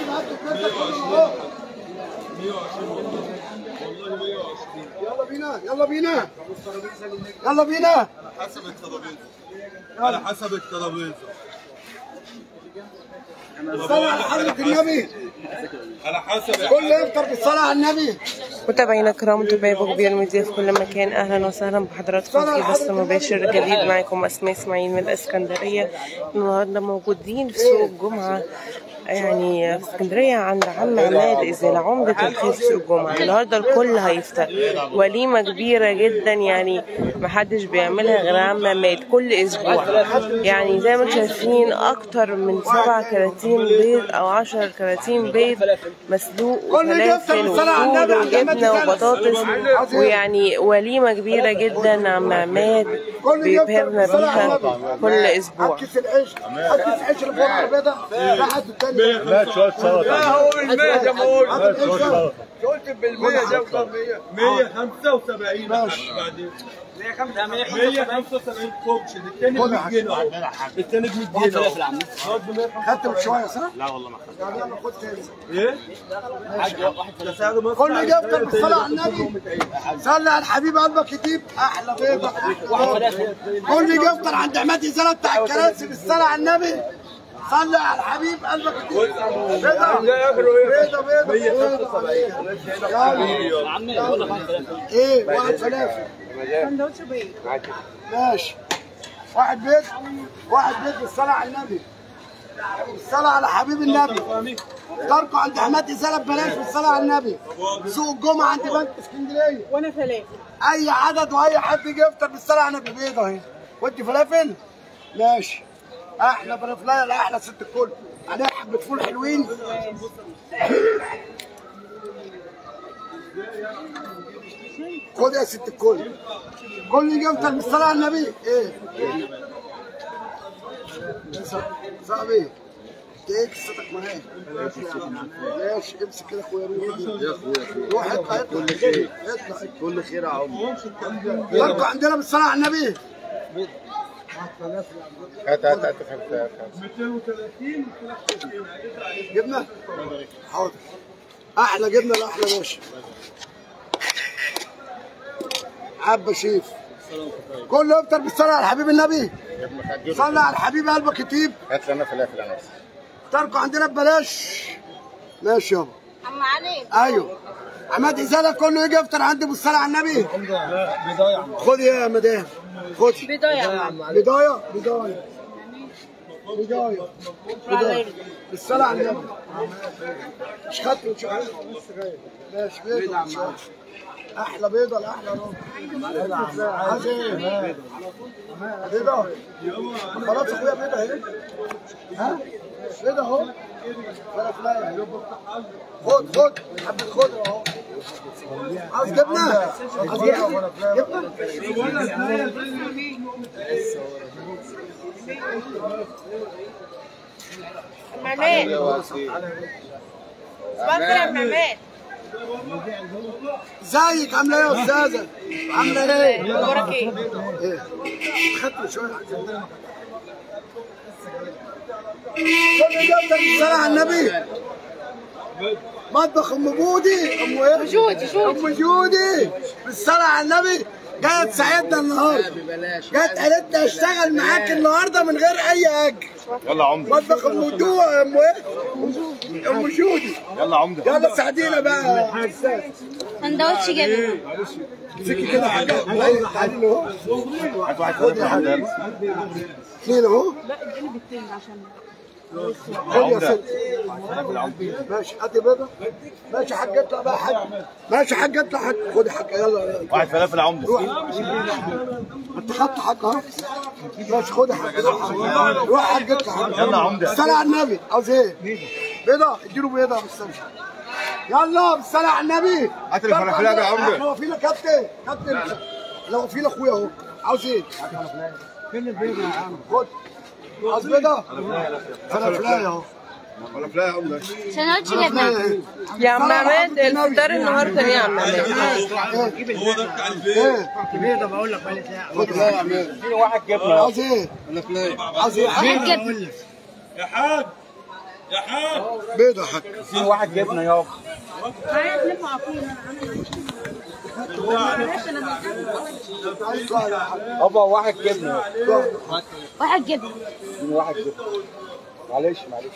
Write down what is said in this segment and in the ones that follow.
يلا بينا يلا بينا يلا بينا حسب الترابيزه على حسب الترابيزه صلى على حضرة النبي على حسب كل يفطر بالصلاة على النبي متابعينا الكرام متابعي كبير الميديا في كل مكان اهلا وسهلا بحضراتكم في بث مباشر جديد معكم اسماء اسماعيل من الاسكندريه النهارده موجودين في سوق الجمعه يعني في اسكندريه عند عم عماد ازال عمده الخير في سوق الجمعه النهارده الكل هيفطر وليمه كبيره جدا يعني محدش بيعملها غير عم عماد كل اسبوع يعني زي ما انتم شايفين اكتر من سبع كراتين بيض او عشر كراتين بيض مسلوق وفلافل وفول وجبنه وبطاطس ويعني وليمه كبيره جدا عم عماد بيبهرنا بيها كل اسبوع كيس العيش هات كيس عيش اللي فوق العربية ده لا هات التاني لا شوية سلطة هو بالمية يا مول هات العيش ده. قلت بالمية ده 175 بعدين 175 كوبش الثاني ب 100 جنيه الثاني ب 100 جنيه خدت من شوية صح؟ لا والله ما خدت يعني يلا خد تاني ايه؟ ده سعره مصر كل يفطر بالصلاة على النبي صلي على الحبيب قلبك يجيب احلى بيضة احلى كل يفطر عند عماد زلمه بتاع الكراسي بالصلاة على النبي صلي على الحبيب قلبك يجيب بيضة بيضة بيضة بيضة ايه واحد فلافل سندوتش بيض ماشي واحد بيت واحد بيت بالصلاة على النبي بالصلاة على حبيب النبي افطاركم عند حماد إزالة ببلاش بالصلاة على النبي سوق الجمعة عند بنك اسكندرية وانا فلافل أي عدد وأي حد يجي يفطر بالصلاة على النبي بيضة أهي ودي فلافل ماشي أحلى فلافلاية لا أحلى ست الكل عليها حبة فول حلوين خد يا ست الكل كل يجي يفطر بالصلاة على النبي إيه صاحبي ايه قصتك معايا ماشي امسك كده اخويا يا اخويا روح اطلع اطلع كل خير اطلع كل خير يا عمر يرجع عندنا بالصلاه على النبي هات هات هات هات 230 جبنه حاضر احلى جبنه لا احلى باشا عبا شيف كله يفطر بالصلاه على حبيب النبي صلي على الحبيب قلبك يطيب هات لنا فلافل انا افطاركم عندنا ببلاش ماشي يابا عم علي ايوه عماد ازاله كله يجي يفطر عندي بالصلاه على النبي خد يا مدام خد بداية بدايه بدايه بدايه بدايه بالصلاه على النبي مش خدت مش عارف ماشي بيضه مش عارف. احلى بيضه لا احلى رز عايز ايه بيضه خلاص اخويا بيضه اهي ها بيضه اهو فلافلايه خد خد حبه خد اهو عاوز جبنه عاوز جبنه جبنه مامات بطل يا مامات ازيك عامله ايه يا استاذه عامله ايه اخبارك ايه؟ ايه خدت شويه كل ده بالصلاه على النبي مطبخ ام بودي ام ايه جودي جودي ام جودي بالصلاه على النبي جايه تساعدنا النهارده جت قالت لي اشتغل معاك النهارده من غير اي اجر يلا عمده مطبخ ام جو ام ايه ام جودي يلا عمده يلا ساعدينا بقى يا استاذ سندوتش جبنة امسكي كده حاجه تعالي تعالي اهو هات واحد فلافل عمده اثنين اهو خد يا ست ماشي هاتي بيضه ماشي حاج اطلع بقى حاج ماشي حاج اطلع حاج خد يا حاج يلا يلا. واحد فلافل عمده روح انت خدت حاج اهو ماشي خد يا حاج روح حاج. روح حاج اطلع حاج. يلا يا عمده. الصلاة على النبي عاوز ايه؟ بيضه اديله بيضه يا استاذ يلا بالصلاة على النبي هات الفلافلات يا عمده. احنا واقفين يا كابتن كابتن احنا واقفين اخويا اهو عاوز ايه؟ فين البيضه يا عم؟ خد عاوز بيضه؟ فلافلايه اهو فلافل يا عمده سندوتش جبنة يا عم عماد الفطار النهارده كان ايه يا عم عماد هو ده بتاع البيت ايه؟ بيضه بقول لك خد يا عم في واحد جبنه عاوز ايه؟ عاوز ايه؟ واحد جبنة يا حاج بيضة حق في واحد جبنه يابا يابا واحد جبنه واحد جبن من واحد جبنه معلش معلش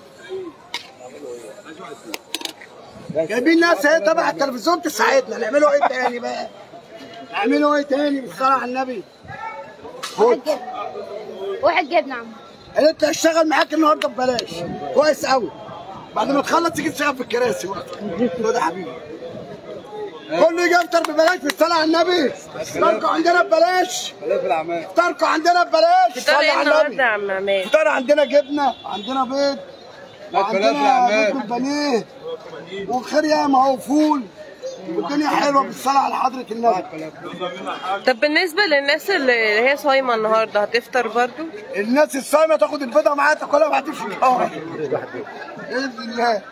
جايبين ناس اهي تبع التلفزيون تساعدنا نعملوا ايه تاني بقى؟ نعملوا ايه تاني بالصلاة على النبي؟ خد واحد جبن عم انت هشتغل معاك النهارده ببلاش كويس قوي بعد ما تخلص تيجي تشتغل في الكراسي بقى خد يا حبيبي كله يجي يفطر ببلاش بالصلاة على النبي افطاركم عندنا ببلاش خلاف الاعمال افطاركم عندنا ببلاش فطار صلي ايه على النهارده النبي يا عم عماد فطار عندنا جبنه عندنا بيض لا خلاف وعندنا الأعمال. بيض بالبانيه وخير ياما اهو فول والدنيا حلوه بالصلاه على حضره النبي طب بالنسبه للناس اللي هي صايمه النهارده هتفطر برضو الناس الصايمه تاخد البيضه معاها تاكلها وبعدين في النهار باذن الله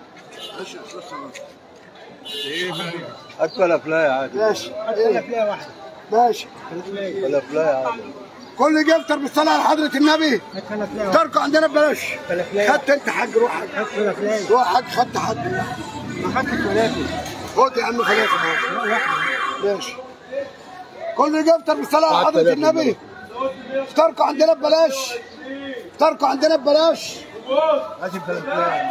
اكل افلاي عادي ماشي ماشي ولا افلاي عادي كل يجي يفطر بالصلاه على حضره النبي افطاركم عندنا ببلاش خدت انت حاج روح حاج روح حاج خدت حاج خدت فلافل خد يا عم فلافل اهو. ماشي كل يجي يفطر بالصلاه على حضره النبي افطاركم عندنا ببلاش افطاركم عندنا ببلاش لازم فلافلاي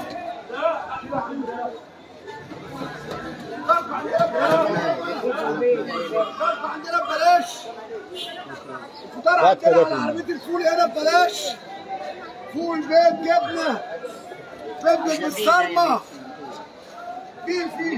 افطاركم عندنا ببلاش الفطار عندنا على عربيه الفول هنا ببلاش فول بيض جبنه بيض بالصرمه فيه فيه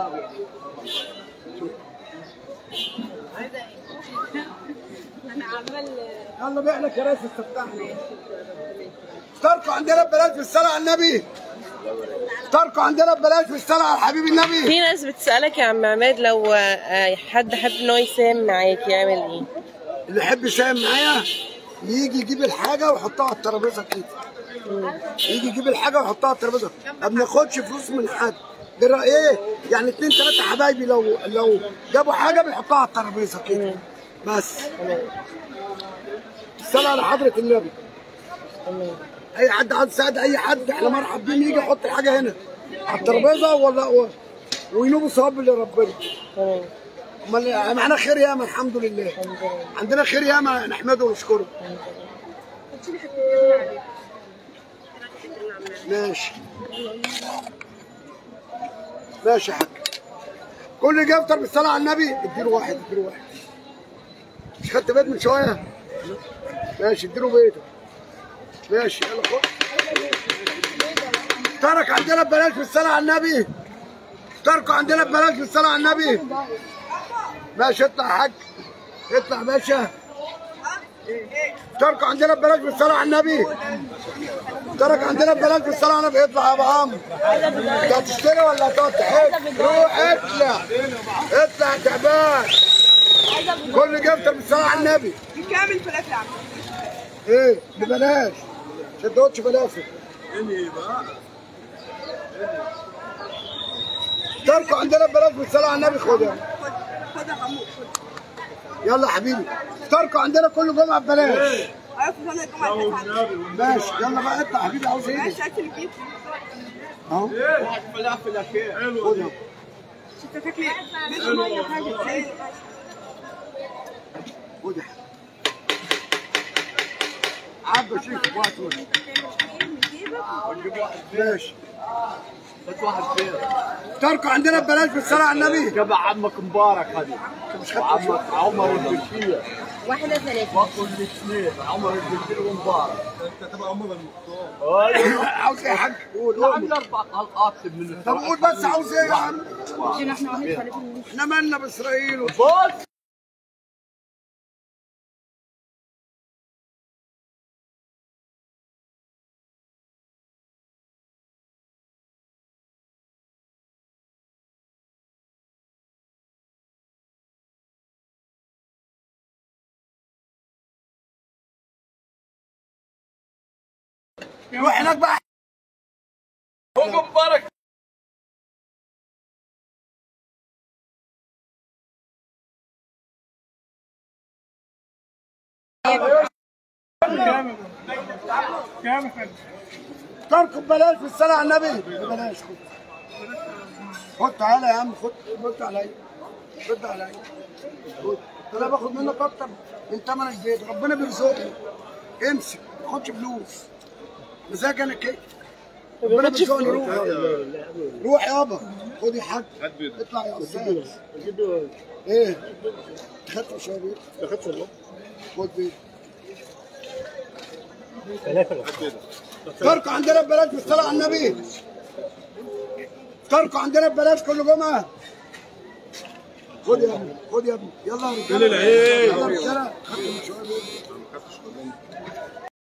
يلا بيعنا كراسي استفتحنا افطاركم عندنا ببلاش بالصلاه على النبي افطاركم عندنا ببلاش بالصلاه على حبيب النبي في ناس بتسالك يا عم عماد لو آه، حد حب ان هو يساهم معاك يعمل ايه اللي يحب يساهم معايا يجي يجيب الحاجه ويحطها على الترابيزه كده يجي يجيب الحاجه ويحطها على الترابيزه ما بناخدش فلوس من حد جرى ايه يعني اتنين تلاته حبايبي لو لو جابوا حاجه بيحطوها على الترابيزه كده بس الصلاه على حضره النبي اي حد عايز يساعد اي حد احنا مرحب بيه يجي يحط الحاجه هنا على الترابيزه ولا و- وينوبوا ثواب لربنا تمام امال معانا خير ياما الحمد لله عندنا خير ياما نحمده ونشكره ماشي ماشي يا حاج كل اللي جاي يفطر بالصلاه على النبي اديله واحد اديله واحد مش خدت بيت من شويه ماشي اديله بيته ماشي يلا خد اشترك عندنا ببلاش بالصلاه على النبي اشتركوا عندنا ببلاش بالصلاه على النبي ماشي اطلع يا حاج اطلع يا باشا اشتركوا عندنا ببلاش بالصلاة على النبي اشترك عندنا ببلاش بالصلاة على النبي اطلع يا ابو عمرو انت هتشتري ولا هتقعد تحب؟ روح اطلع اطلع يا تعبان كل جفتر بالصلاة على النبي بكام الفلافل يا عم؟ ايه ببلاش سندوتش فلافل اشتركوا عندنا ببلاش بالصلاة على النبي خد يا خد خد يا حمو خد يلا يا حبيبي اشتركوا عندنا كل جمعة ببلاش عارف ان انا الجمعه اللي فاتت ماشي يلا بقى اطلع يا حبيبي عاوز ايه ماشي هات الكيس اهو فلافل اخير خد اهو انت تاكلي مش ميه حاجه زي خد يا حبيبي عبى شيك وقت وقت ماشي هات واحد فين اشتركوا عندنا ببلاش بالصلاة على النبي جاب عمك مبارك هذه وعمك عمر البشير واحدة ثلاثة بطل الاثنين عمر البشير ومبارك انت تبع عمر المختار عاوز ايه يا حاج قول قول عامل اربع حلقات من طب قول بس عاوز ايه يا عم عشان احنا واحد فلافل احنا مالنا باسرائيل بص روح هناك بقى مبارك افطاركم ببلاش في الصلاه على النبي ببلاش خد خد تعالى يا عم خد رد عليا رد عليا خد انا باخد منك اكتر من ثمن البيت ربنا بيرزقني امسك ما تاخدش فلوس مزاج انا كده ربنا بيرزقني روح روح يابا خد يا حاج اطلع يا استاذ ايه خدت شويه بيت خدت والله خد بيت افطاركم عندنا ببلاش بالصلاه على النبي افطاركم عندنا ببلاش كل جمعه خد يا ابني خد يا ابني يلا يا رجاله يلا يا رجاله خدت من شويه بيت